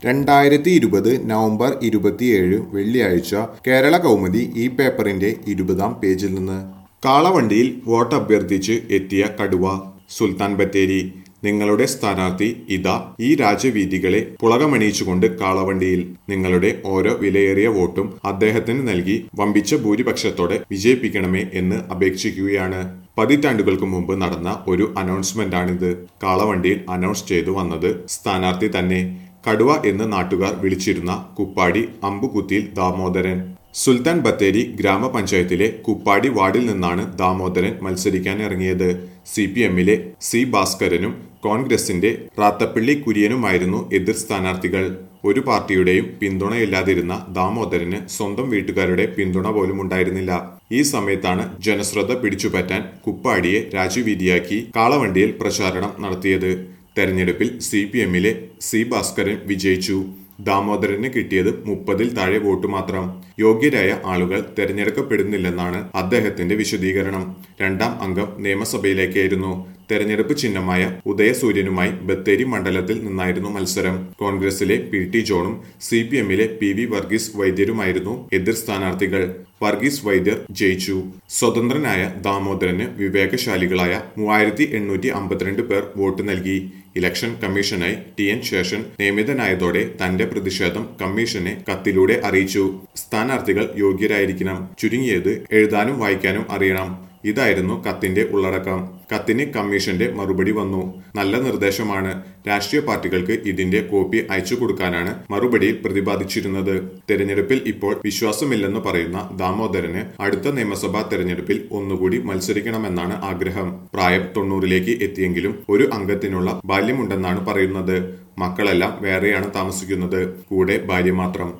രണ്ടായിരത്തി ഇരുപത് നവംബർ ഇരുപത്തിയേഴ് വെള്ളിയാഴ്ച കേരള കൗമുദി ഈ പേപ്പറിന്റെ ഇരുപതാം പേജിൽ നിന്ന് കാളവണ്ടിയിൽ വോട്ട് അഭ്യർത്ഥിച്ച് എത്തിയ കടുവ സുൽത്താൻ ബത്തേരി നിങ്ങളുടെ സ്ഥാനാർത്ഥി ഇതാ ഈ രാജവീതികളെ പുളകമണിയിച്ചുകൊണ്ട് കാളവണ്ടിയിൽ നിങ്ങളുടെ ഓരോ വിലയേറിയ വോട്ടും അദ്ദേഹത്തിന് നൽകി വമ്പിച്ച ഭൂരിപക്ഷത്തോടെ വിജയിപ്പിക്കണമേ എന്ന് അപേക്ഷിക്കുകയാണ് പതിറ്റാണ്ടുകൾക്ക് മുമ്പ് നടന്ന ഒരു അനൗൺസ്മെന്റാണിത് കാളവണ്ടിയിൽ അനൗൺസ് ചെയ്തു വന്നത് സ്ഥാനാർത്ഥി തന്നെ കടുവ എന്ന് നാട്ടുകാർ വിളിച്ചിരുന്ന കുപ്പാടി അമ്പുകുത്തിയിൽ ദാമോദരൻ സുൽത്താൻ ബത്തേരി ഗ്രാമപഞ്ചായത്തിലെ കുപ്പാടി വാർഡിൽ നിന്നാണ് ദാമോദരൻ മത്സരിക്കാൻ ഇറങ്ങിയത് സി പി എമ്മിലെ സി ഭാസ്കരനും കോൺഗ്രസിന്റെ റാത്തപ്പള്ളി കുര്യനുമായിരുന്നു എതിർ സ്ഥാനാർത്ഥികൾ ഒരു പാർട്ടിയുടെയും പിന്തുണയില്ലാതിരുന്ന ദാമോദരന് സ്വന്തം വീട്ടുകാരുടെ പിന്തുണ പോലും ഉണ്ടായിരുന്നില്ല ഈ സമയത്താണ് ജനശ്രദ്ധ പിടിച്ചുപറ്റാൻ കുപ്പാടിയെ രാജുവീതിയാക്കി കാളവണ്ടിയിൽ പ്രചാരണം നടത്തിയത് തെരഞ്ഞെടുപ്പിൽ സി പി എമ്മിലെ സി ഭാസ്കരൻ വിജയിച്ചു ദാമോദരന് കിട്ടിയത് മുപ്പതിൽ താഴെ വോട്ട് മാത്രം യോഗ്യരായ ആളുകൾ തെരഞ്ഞെടുക്കപ്പെടുന്നില്ലെന്നാണ് അദ്ദേഹത്തിന്റെ വിശദീകരണം രണ്ടാം അംഗം നിയമസഭയിലേക്കായിരുന്നു തെരഞ്ഞെടുപ്പ് ചിഹ്നമായ ഉദയസൂര്യനുമായി ബത്തേരി മണ്ഡലത്തിൽ നിന്നായിരുന്നു മത്സരം കോൺഗ്രസിലെ പി ടി ജോണും സി പി എമ്മിലെ പി വി വർഗീസ് വൈദ്യരുമായിരുന്നു എതിർ സ്ഥാനാർത്ഥികൾ വർഗീസ് വൈദ്യർ ജയിച്ചു സ്വതന്ത്രനായ ദാമോദരന് വിവേകശാലികളായ മൂവായിരത്തി എണ്ണൂറ്റി അമ്പത്തിരണ്ട് പേർ വോട്ട് നൽകി ഇലക്ഷൻ കമ്മീഷനായി ടി എൻ ശേഷൻ നിയമിതനായതോടെ തന്റെ പ്രതിഷേധം കമ്മീഷനെ കത്തിലൂടെ അറിയിച്ചു സ്ഥാനാർത്ഥികൾ യോഗ്യരായിരിക്കണം ചുരുങ്ങിയത് എഴുതാനും വായിക്കാനും അറിയണം ഇതായിരുന്നു കത്തിന്റെ ഉള്ളടക്കം കത്തിന് കമ്മീഷന്റെ മറുപടി വന്നു നല്ല നിർദ്ദേശമാണ് രാഷ്ട്രീയ പാർട്ടികൾക്ക് ഇതിന്റെ കോപ്പി അയച്ചു കൊടുക്കാനാണ് മറുപടിയിൽ പ്രതിപാദിച്ചിരുന്നത് തെരഞ്ഞെടുപ്പിൽ ഇപ്പോൾ വിശ്വാസമില്ലെന്ന് പറയുന്ന ദാമോദരന് അടുത്ത നിയമസഭാ തെരഞ്ഞെടുപ്പിൽ ഒന്നുകൂടി മത്സരിക്കണമെന്നാണ് ആഗ്രഹം പ്രായം തൊണ്ണൂറിലേക്ക് എത്തിയെങ്കിലും ഒരു അംഗത്തിനുള്ള ബാല്യമുണ്ടെന്നാണ് പറയുന്നത് മക്കളെല്ലാം വേറെയാണ് താമസിക്കുന്നത് കൂടെ ഭാര്യ മാത്രം